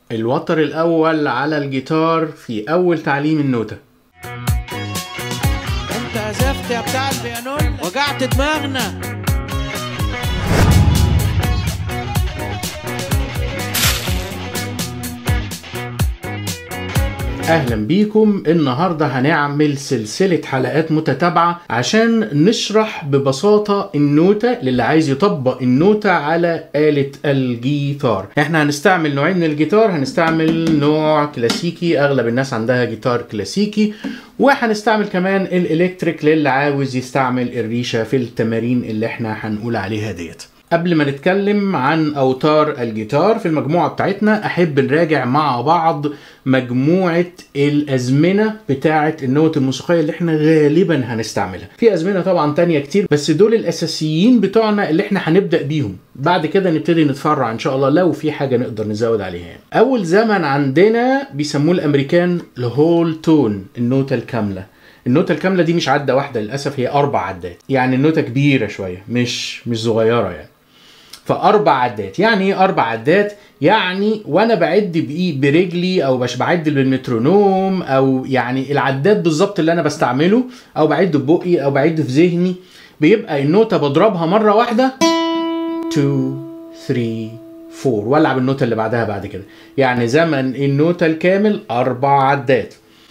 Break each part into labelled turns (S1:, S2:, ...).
S1: الوتر الأول على الجيتار في أول تعليم النوتة
S2: انت عزفت يا بتاع البيانون وجعت دماغنا
S1: اهلا بيكم النهارده هنعمل سلسله حلقات متتابعه عشان نشرح ببساطه النوته للي عايز يطبق النوته على آلة الجيتار احنا هنستعمل نوعين من الجيتار هنستعمل نوع كلاسيكي اغلب الناس عندها جيتار كلاسيكي وهنستعمل كمان الالكتريك للي عاوز يستعمل الريشه في التمارين اللي احنا هنقول عليها ديت قبل ما نتكلم عن اوتار الجيتار في المجموعه بتاعتنا احب نراجع مع بعض مجموعه الازمنه بتاعه النوت الموسيقيه اللي احنا غالبا هنستعملها في ازمنه طبعا تانية كتير بس دول الاساسيين بتوعنا اللي احنا هنبدا بيهم بعد كده نبتدي نتفرع ان شاء الله لو في حاجه نقدر نزود عليها يعني. اول زمن عندنا بيسموه الامريكان الهول تون النوته الكامله النوتة الكاملة دي مش عدة واحدة للأسف هي أربع عدات يعني النوتة كبيرة شوية مش مش صغيرة يعني فأربع عدات يعني إيه أربع عدات يعني وأنا بعد بإيه برجلي أو مش بعد بالمترونوم أو يعني العدات بالظبط اللي أنا بستعمله أو بعد ببقي أو بعد في ذهني بيبقى النوتة بضربها مرة واحدة 2 3 4 والعب النوتة اللي بعدها بعد كده يعني زمن النوتة الكامل أربع عدات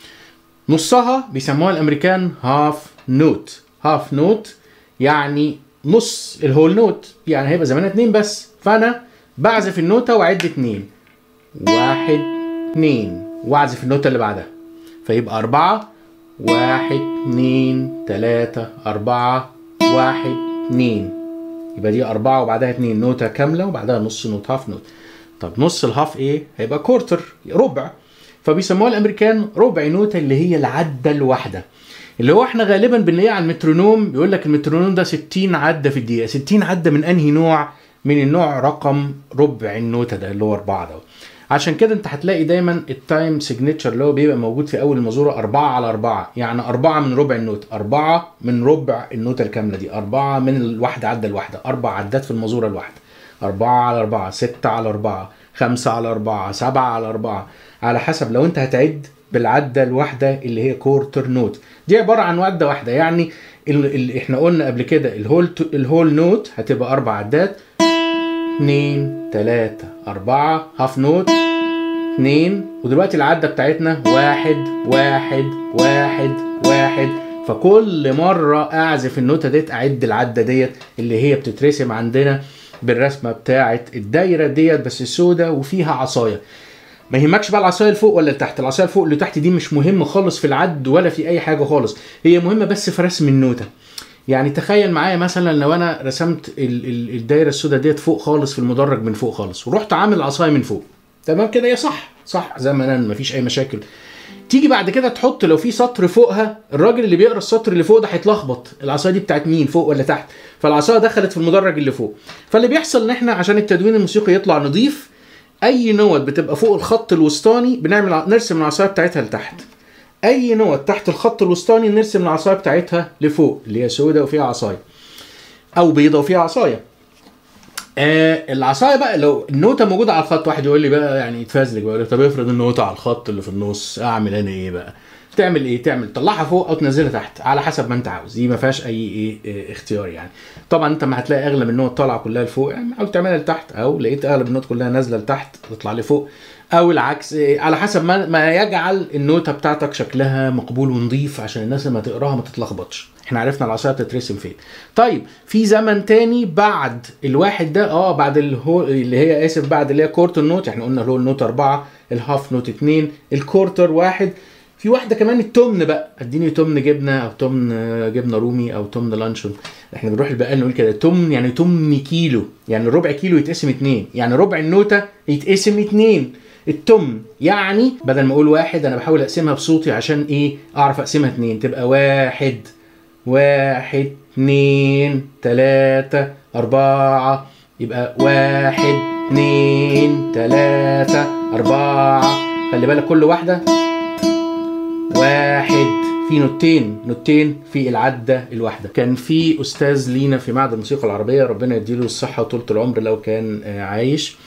S1: نصها بيسموها الامريكان هاف نوت هاف نوت يعني نص الهول نوت يعني هيبقى زمانها اتنين بس فانا بعزف النوتة واعد اتنين واحد اتنين واعزف النوتة اللي بعدها فيبقى اربعة واحد اتنين تلاتة اربعة واحد اتنين يبقى دي اربعة وبعدها اتنين نوتة كاملة وبعدها نص نوت هاف نوت طب نص الهاف ايه هيبقى كورتر ربع فبيسموها الامريكان ربع نوتة اللي هي العدة الواحدة اللي هو احنا غالبا بنلاقيه على المترونوم بيقول لك المترونوم ده 60 عدة في الدقيقة 60 عدة من انهي نوع من النوع رقم ربع النوتة ده اللي هو 4 ده عشان كده انت هتلاقي دايما التايم سيجنتشر اللي هو بيبقى موجود في اول المزورة 4 على 4 يعني 4 من ربع النوت 4 من ربع النوتة الكاملة دي 4 من الواحدة عدة الواحدة اربع عدات في المزورة الواحدة 4 على 4 6 على 4 5 على 4 7 على 4 على حسب لو انت هتعد بالعده الواحده اللي هي كورتر نوت دي عباره عن عده واحده يعني اللي احنا قلنا قبل كده الهول الهول نوت هتبقى اربع عدات 2 3 4 هاف نوت 2 ودلوقتي العده بتاعتنا واحد واحد واحد واحد فكل مره اعزف النوته ديت اعد العده ديت اللي هي بتترسم عندنا بالرسمه بتاعه الدايره ديت بس السوداء وفيها عصايه ما يهمكش بقى العصايه اللي فوق ولا اللي تحت العصايه اللي فوق اللي تحت دي مش مهم خالص في العد ولا في اي حاجه خالص هي مهمه بس في رسم النوته يعني تخيل معايا مثلا لو انا رسمت ال- ال- الدايره السوداء ديت فوق خالص في المدرج من فوق خالص ورحت عامل العصايه من فوق تمام كده هي صح صح زمنا مفيش اي مشاكل تيجي بعد كده تحط لو في سطر فوقها الراجل اللي بيقرا السطر اللي فوق ده هيتلخبط العصايه دي بتاعت مين فوق ولا تحت فالعصايه دخلت في المدرج اللي فوق فاللي بيحصل ان احنا عشان التدوين الموسيقي يطلع نظيف اي نوت بتبقى فوق الخط الوسطاني بنعمل نرسم العصايه بتاعتها لتحت اي نوت تحت الخط الوسطاني نرسم العصايه بتاعتها لفوق اللي هي سوداء وفيها عصايه او بيضه وفيها عصايه آه العصايه بقى لو النوته موجوده على الخط واحد يقول لي بقى يعني يتفزلك بقى يقول لي طب افرض النوته على الخط اللي في النص اعمل انا ايه بقى تعمل ايه تعمل تطلعها فوق او تنزلها تحت على حسب ما انت عاوز دي ما فيهاش اي ايه, إيه اختيار يعني طبعا انت ما هتلاقي اغلب النوت طالعه كلها لفوق يعني حاول تعملها لتحت او لقيت اغلب النوت كلها نازله لتحت تطلع لفوق او العكس إيه على حسب ما ما يجعل النوته بتاعتك شكلها مقبول ونظيف عشان الناس لما تقراها ما تتلخبطش احنا عرفنا العصايه بتترسم فين طيب في زمن تاني بعد الواحد ده اه بعد الهو اللي هي اسف بعد اللي هي كورتر نوت احنا قلنا الهول نوت أربعة الهاف نوت اتنين الكورتر واحد في واحده كمان التمن بقى اديني تمن جبنه او تمن جبنه رومي او تمن لانشون احنا بنروح البقال نقول كده تمن يعني تمن كيلو يعني ربع كيلو يتقسم اتنين يعني ربع النوته يتقسم اتنين التمن يعني بدل ما اقول واحد انا بحاول اقسمها بصوتي عشان ايه اعرف اقسمها اتنين تبقى واحد واحد اتنين تلاتة أربعة يبقى واحد اتنين تلاتة أربعة خلي بالك كل واحدة واحد في نوتين نوتين في العدة الواحدة كان في أستاذ لينا في معهد الموسيقى العربية ربنا يديله الصحة وطولة العمر لو كان آه، عايش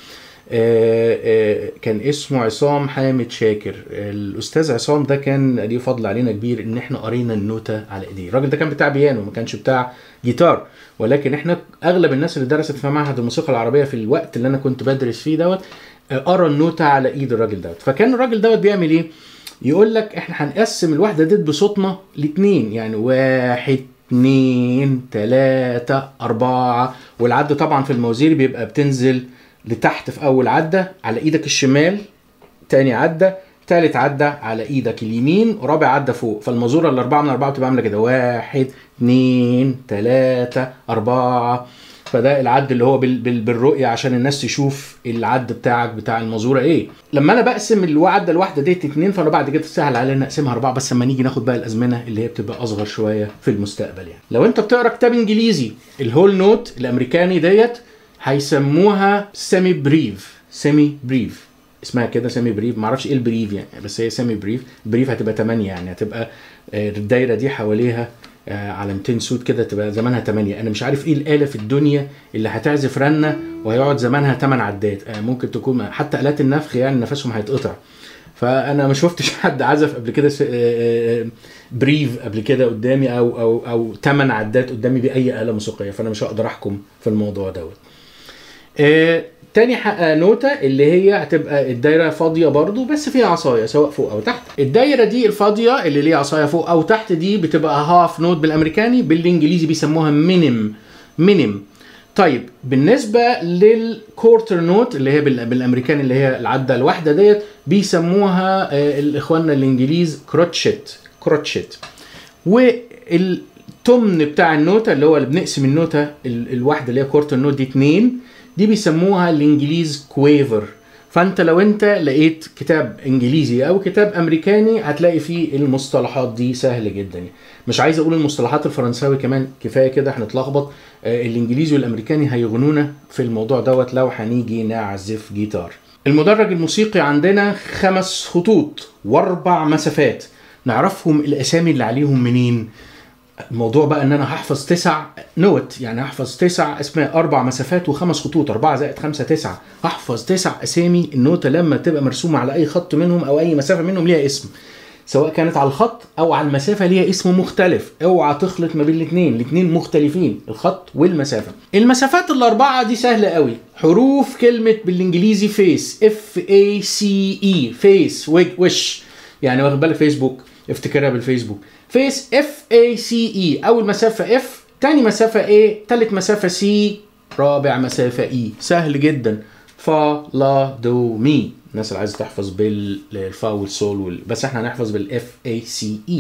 S1: آه، آه، كان اسمه عصام حامد شاكر الاستاذ عصام ده كان ليه فضل علينا كبير ان احنا قرينا النوتة على ايديه الراجل ده كان بتاع بيانو ما كانش بتاع جيتار ولكن احنا اغلب الناس اللي درست في معهد الموسيقى العربيه في الوقت اللي انا كنت بدرس فيه دوت آه، قرا النوتة على ايد الراجل دوت فكان الراجل دوت بيعمل ايه يقول لك احنا هنقسم الوحده ديت بصوتنا لاتنين يعني واحد اتنين تلاتة أربعة والعد طبعا في الموازير بيبقى بتنزل لتحت في أول عدة على إيدك الشمال تاني عدة تالت عدة على إيدك اليمين ورابع عدة فوق فالمزورة الأربعة من أربعة بتبقى عاملة كده واحد اتنين تلاتة أربعة فده العد اللي هو بال بال بالرؤية عشان الناس تشوف العد بتاعك بتاع المزورة ايه لما انا بقسم العدة الواحدة ديت اتنين فانا بعد كده سهل علينا ان اقسمها اربعة بس لما نيجي ناخد بقى الازمنة اللي هي بتبقى اصغر شوية في المستقبل يعني لو انت بتقرا كتاب انجليزي الهول نوت الامريكاني ديت هيسموها سيمي بريف سيمي بريف اسمها كده سيمي بريف معرفش ايه البريف يعني بس هي سيمي بريف بريف هتبقى 8 يعني هتبقى آه، الدايره دي حواليها آه، علامتين سود كده تبقى زمانها 8 انا مش عارف ايه الاله في الدنيا اللي هتعزف رنه وهيقعد زمانها 8 عدات آه، ممكن تكون حتى الات النفخ يعني نفسهم هيتقطع فانا ما شفتش حد عزف قبل كده س- آه، آه، بريف قبل كده قدامي او او او 8 عدات قدامي باي اله موسيقيه فانا مش هقدر احكم في الموضوع دوت آه، تاني ح- آه، نوتة اللي هي هتبقى الدايرة فاضية برضو بس فيها عصاية سواء فوق أو تحت الدايرة دي الفاضية اللي ليها عصاية فوق أو تحت دي بتبقى هاف نوت بالأمريكاني بالإنجليزي بيسموها مينيم مينيم طيب بالنسبة للكورتر نوت اللي هي بال- بالأمريكاني اللي هي العدة الواحدة ديت بيسموها آه، الإخواننا الإنجليز كروتشيت كروتشيت والتمن بتاع النوتة اللي هو اللي بنقسم النوتة ال- الواحدة اللي هي كورتر نوت دي اتنين دي بيسموها الانجليز كويفر فانت لو انت لقيت كتاب انجليزي او كتاب امريكاني هتلاقي فيه المصطلحات دي سهل جدا مش عايز اقول المصطلحات الفرنساوي كمان كفايه كده هنتلخبط آه، الانجليزي والامريكاني هيغنونا في الموضوع دوت لو هنيجي نعزف جيتار المدرج الموسيقي عندنا خمس خطوط واربع مسافات نعرفهم الاسامي اللي عليهم منين الموضوع بقى ان انا هحفظ تسع نوت يعني هحفظ تسع اسماء اربع مسافات وخمس خطوط اربعه زائد خمسه تسعه هحفظ تسع اسامي النوتة لما تبقى مرسومه على اي خط منهم او اي مسافه منهم ليها اسم سواء كانت على الخط او على المسافه ليها اسم مختلف اوعى تخلط ما بين الاثنين الاثنين مختلفين الخط والمسافه المسافات الاربعه دي سهله قوي حروف كلمه بالانجليزي فيس اف اي سي اي فيس وش يعني واخد بالك فيسبوك افتكرها بالفيسبوك فيس اف اي سي اي اول مسافه اف تاني مسافه ايه تالت مسافه سي رابع مسافه اي سهل جدا فا لا دو مي الناس اللي عايزه تحفظ بالفا والسول وال... بس احنا هنحفظ بالاف اي سي اي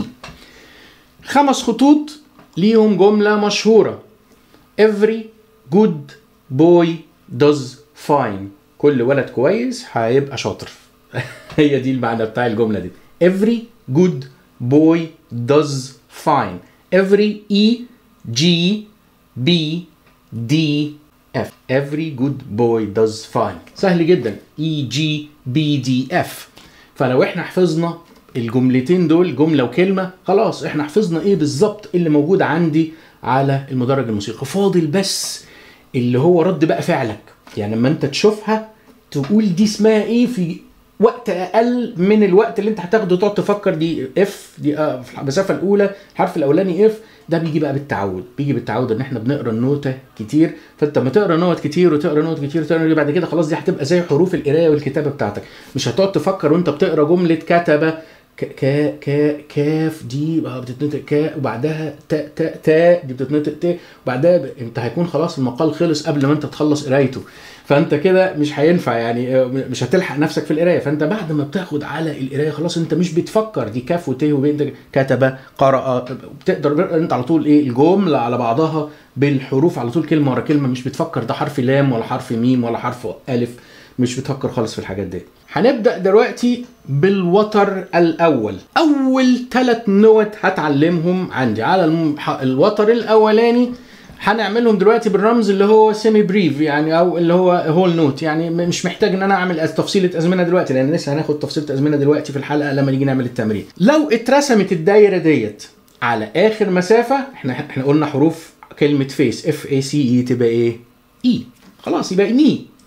S1: خمس خطوط ليهم جمله مشهوره every good boy does fine كل ولد كويس هيبقى شاطر هي دي المعنى بتاع الجمله دي every good boy does fine every e g b d f every good boy does fine سهل جدا e g b d f فلو احنا حفظنا الجملتين دول جمله وكلمه خلاص احنا حفظنا ايه بالظبط اللي موجود عندي على المدرج الموسيقي فاضل بس اللي هو رد بقى فعلك يعني لما انت تشوفها تقول دي اسمها ايه في وقت اقل من الوقت اللي انت هتاخده تقعد تفكر دي اف دي آه في المسافه الاولى الحرف الاولاني اف ده بيجي بقى بالتعود بيجي بالتعود ان احنا بنقرا النوتة كتير فانت لما تقرا نوت كتير وتقرا نوت كتير وتقرا نوت بعد كده خلاص دي هتبقى زي حروف القرايه والكتابه بتاعتك مش هتقعد تفكر وانت بتقرا جمله كتب ك ك ك كاف دي بقى بتتنطق كا وبعدها تا تا تا دي بتتنطق ت وبعدها ب... انت هيكون خلاص المقال خلص قبل ما انت تخلص قرايته فانت كده مش هينفع يعني آه، مش هتلحق نفسك في القرايه فانت بعد ما بتاخد على القرايه خلاص انت مش بتفكر دي كاف وت وبين كتب قرأ بتقدر انت على طول ايه الجمله على بعضها بالحروف على طول كلمه ورا كلمه مش بتفكر ده حرف لام ولا حرف ميم ولا حرف الف مش بتفكر خالص في الحاجات دي هنبدا دلوقتي بالوتر الاول اول ثلاث نوت هتعلمهم عندي على الم- الوتر الاولاني هنعملهم دلوقتي بالرمز اللي هو سيمي بريف يعني او اللي هو هول نوت يعني م- مش محتاج ان انا اعمل أز- تفصيله ازمنه دلوقتي لان لسه هناخد تفصيله ازمنه دلوقتي في الحلقه لما نيجي نعمل التمرين لو اترسمت الدايره ديت على اخر مسافه احنا احنا قلنا حروف كلمه فيس اف اي سي اي تبقى ايه اي خلاص يبقى مي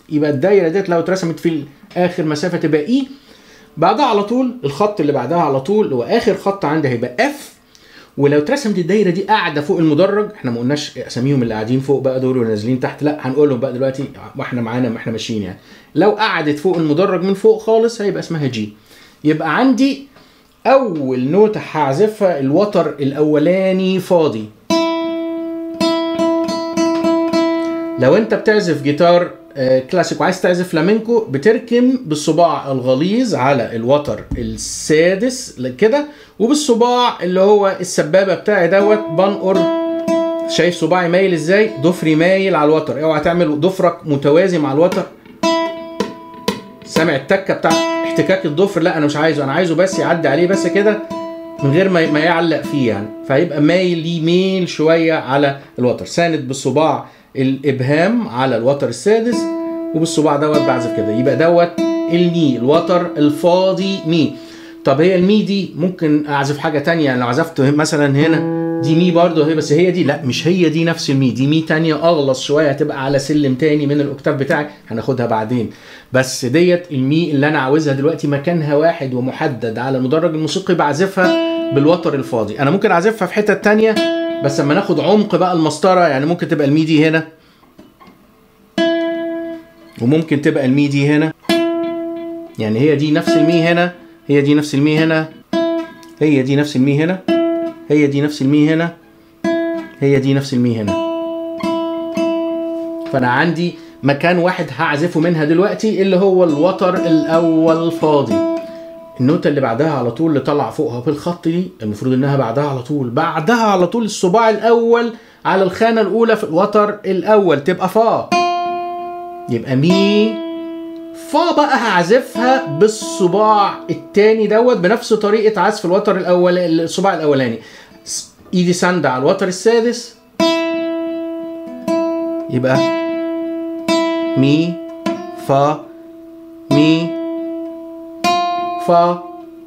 S1: يبقى الدايره ديت لو اترسمت في اخر مسافه تبقى اي بعدها على طول الخط اللي بعدها على طول اللي هو اخر خط عندي هيبقى اف ولو اترسمت الدايره دي قاعده فوق المدرج احنا ما قلناش اساميهم اللي قاعدين فوق بقى دول واللي نازلين تحت لا هنقولهم بقى دلوقتي واحنا معانا ما احنا ماشيين يعني لو قعدت فوق المدرج من فوق خالص هيبقى اسمها جي يبقى عندي اول نوتة هعزفها الوتر الاولاني فاضي لو انت بتعزف جيتار آه، كلاسيك وعايز تعزف فلامينكو بتركم بالصباع الغليظ على الوتر السادس كده وبالصباع اللي هو السبابه بتاعي دوت بنقر شايف صباعي مايل ازاي ضفري مايل على الوتر اوعى تعمل ضفرك متوازي مع الوتر سامع التكه بتاعت احتكاك الضفر لا انا مش عايزه انا عايزه بس يعدي عليه بس كده من غير ما ما يعلق فيه يعني فهيبقى مايل يميل شويه على الوتر ساند بالصباع الابهام على الوتر السادس وبالصباع دوت بعزف كده يبقى دوت المي الوتر الفاضي مي طب هي المي دي ممكن اعزف حاجه تانية يعني لو عزفت مثلا هنا دي مي برضه هي بس هي دي لا مش هي دي نفس المي دي مي تانية اغلص شويه هتبقى على سلم تاني من الاوكتاف بتاعك هناخدها بعدين بس ديت المي اللي انا عاوزها دلوقتي مكانها واحد ومحدد على المدرج الموسيقي بعزفها بالوتر الفاضي انا ممكن اعزفها في حته تانية بس لما ناخد عمق بقى المسطره يعني ممكن تبقى المي دي هنا وممكن تبقى المي دي هنا يعني هي دي نفس المي هنا هي دي نفس المي هنا هي دي نفس المي هنا هي دي نفس المي هنا هي دي نفس المي هنا فانا عندي مكان واحد هعزفه منها دلوقتي اللي هو الوتر الاول فاضي النوتة اللي بعدها على طول اللي طلع فوقها بالخط دي المفروض انها بعدها على طول بعدها على طول الصباع الاول على الخانة الاولى في الوتر الاول تبقى فا يبقى مي فا بقى هعزفها بالصباع التاني دوت بنفس طريقة عزف الوتر الاول الصباع الاولاني س- ايدي ساندة على الوتر السادس يبقى مي فا مي فا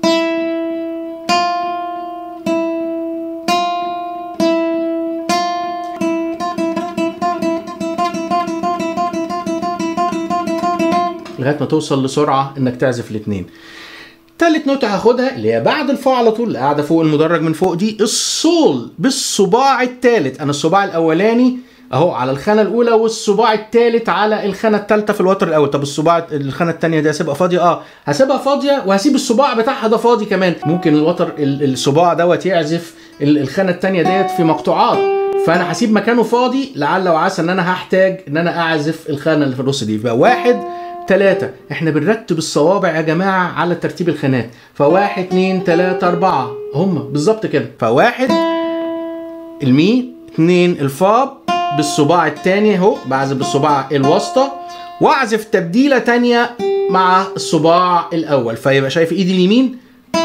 S1: لغايه ما توصل لسرعه انك تعزف الاثنين تالت نوتة هاخدها اللي هي بعد الفا على طول اللي قاعدة فوق المدرج من فوق دي الصول بالصباع التالت أنا الصباع الأولاني أهو على الخانة الأولى والصباع التالت على الخانة التالتة في الوتر الأول طب الصباع الخانة التانية دي هسيبها فاضية أه هسيبها فاضية وهسيب الصباع بتاعها ده فاضي كمان ممكن الوتر ال- الصباع دوت يعزف ال- الخانة التانية ديت في مقطوعات فانا هسيب مكانه فاضي لعل وعسى ان انا هحتاج ان انا اعزف الخانه اللي في النص دي يبقى واحد ثلاثة احنا بنرتب الصوابع يا جماعة على ترتيب الخانات فواحد اتنين تلاتة اربعة هم بالظبط كده فواحد المي اتنين الفا بالصباع التاني اهو بعزف بالصباع الوسطى واعزف تبديلة تانية مع الصباع الاول فيبقى شايف ايدي اليمين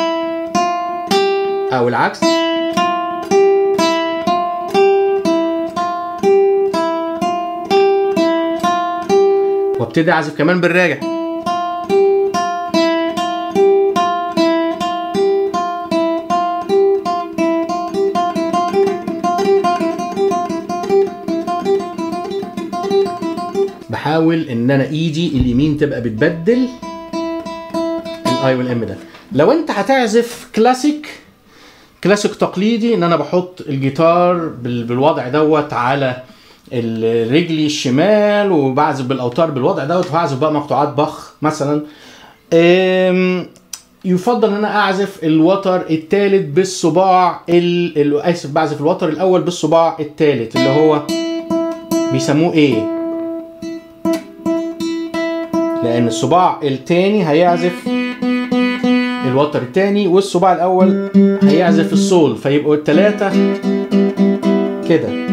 S1: او العكس وابتدي اعزف كمان بالراجع بحاول ان انا ايدي اليمين تبقى بتبدل الاي والام ده لو انت هتعزف كلاسيك كلاسيك تقليدي ان انا بحط الجيتار بال- بالوضع دوت على ال- رجلي الشمال وبعزف بالاوتار بالوضع دوت وهعزف بقى مقطوعات بخ مثلا أم، يفضل ان انا اعزف الوتر الثالث بالصباع ال... ال... اسف بعزف الوتر الاول بالصباع الثالث اللي هو بيسموه ايه لان الصباع الثاني هيعزف الوتر الثاني والصباع الاول هيعزف السول فيبقوا الثلاثه كده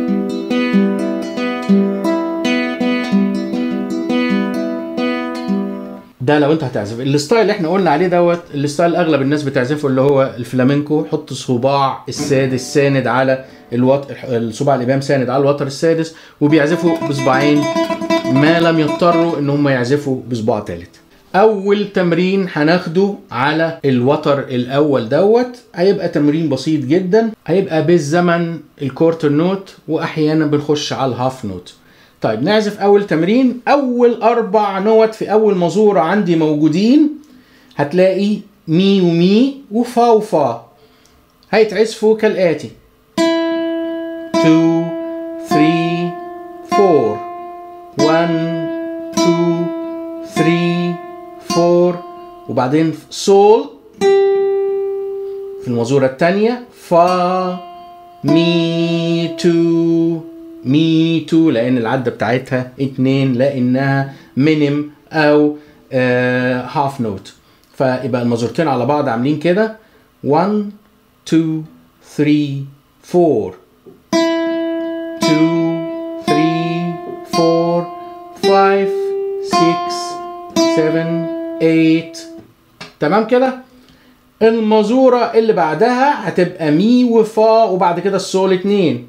S1: ده لو انت هتعزف الستايل اللي احنا قلنا عليه دوت الستايل اغلب الناس بتعزفه اللي هو الفلامينكو حط صباع السادس ساند على الوتر الصباع الامام ساند على الوتر السادس وبيعزفوا بصباعين ما لم يضطروا ان هم يعزفوا بصباع ثالث اول تمرين هناخده على الوتر الاول دوت هيبقى تمرين بسيط جدا هيبقى بالزمن الكورتر نوت واحيانا بنخش على الهاف نوت طيب نعزف اول تمرين اول اربع نوت في اول مزورة عندي موجودين هتلاقي مي ومي وفا وفا هيتعزفوا كالاتي 2 3 4 1 2 3 4 وبعدين سول في المزورة الثانية فا مي تو مي تو لأن العدة بتاعتها اتنين لأنها مينيم أو هاف نوت فيبقى المزورتين على بعض عاملين كده 1 2 3 4 2 3 4 5 6 7 8 تمام كده المزورة اللي بعدها هتبقى مي وفا وبعد كده السول اتنين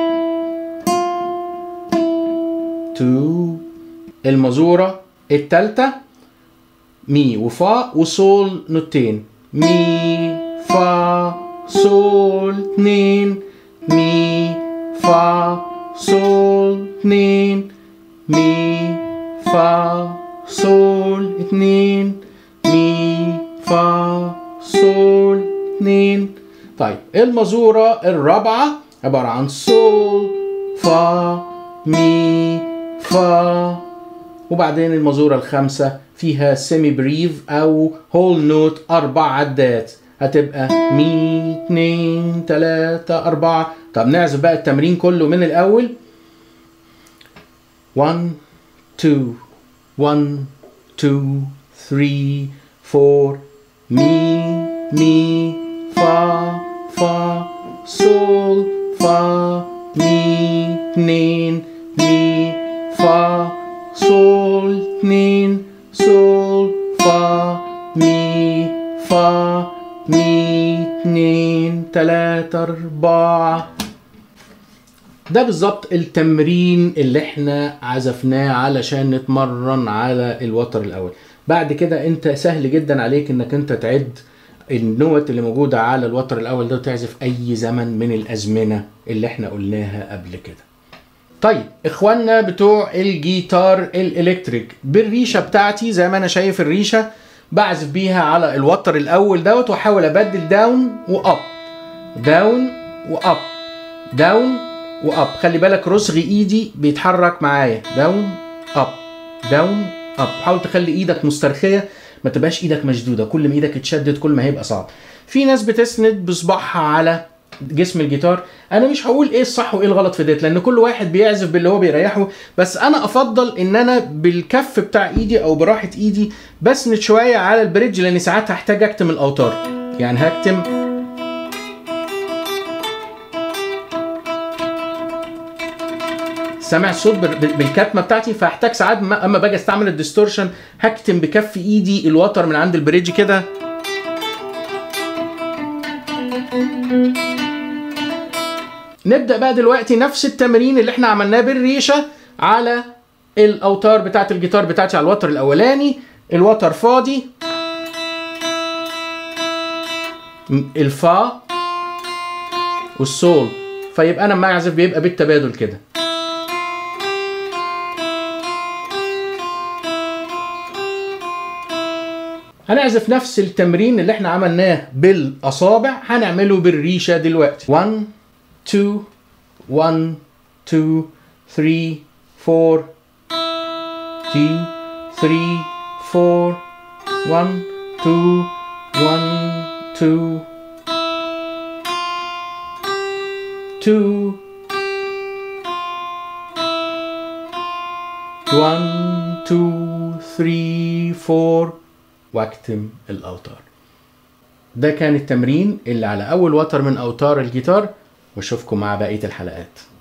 S1: 2 المزورة التالتة مي وفا وسول نوتين مي فا سول اتنين مي فا سول اتنين مي فا سول اتنين مي فا سول اتنين طيب المزورة الرابعة عبارة عن سول فا مي فا وبعدين المزورة الخامسة فيها سيمي بريف أو هول نوت أربع عدات هتبقى مي اتنين تلاتة أربعة طب نعزف بقى التمرين كله من الأول 1 2 1 2 3 4 مي مي فا فا سول فا مي اتنين مي فا سول اتنين سول فا مي فا مي اتنين تلاتة أربعة ده بالظبط التمرين اللي احنا عزفناه علشان نتمرن على الوتر الاول بعد كده انت سهل جدا عليك انك انت تعد النوت اللي موجودة على الوتر الاول ده وتعزف اي زمن من الازمنة اللي احنا قلناها قبل كده طيب اخواننا بتوع الجيتار الالكتريك بالريشة بتاعتي زي ما انا شايف الريشة بعزف بيها على الوتر الاول دوت واحاول ابدل داون واب داون واب داون واب خلي بالك رسغ ايدي بيتحرك معايا داون اب داون اب حاول تخلي ايدك مسترخيه ما تبقاش ايدك مشدوده كل ما ايدك اتشدد كل ما هيبقى صعب في ناس بتسند بصباعها على جسم الجيتار انا مش هقول ايه الصح وايه الغلط في ديت لان كل واحد بيعزف باللي هو بيريحه بس انا افضل ان انا بالكف بتاع ايدي او براحه ايدي بسند شويه على البريدج لان ساعات هحتاج اكتم الاوتار يعني هكتم سامع الصوت بال- بالكتمه بتاعتي فاحتاج ساعات ما- اما باجي استعمل الديستورشن هكتم بكف ايدي الوتر من عند البريدج كده نبدا بقى دلوقتي نفس التمرين اللي احنا عملناه بالريشه على الاوتار بتاعت الجيتار بتاعتي على الوتر الاولاني الوتر فاضي م- الفا والسول فيبقى انا لما اعزف بيبقى بالتبادل كده هنعزف نفس التمرين اللي احنا عملناه بالاصابع هنعمله بالريشه دلوقتي 1 2 1 2 3 4 2 3 4 1 2 1 2 2 1 2 3 4 واكتم الاوتار ده كان التمرين اللي على اول وتر من اوتار الجيتار واشوفكم مع بقيه الحلقات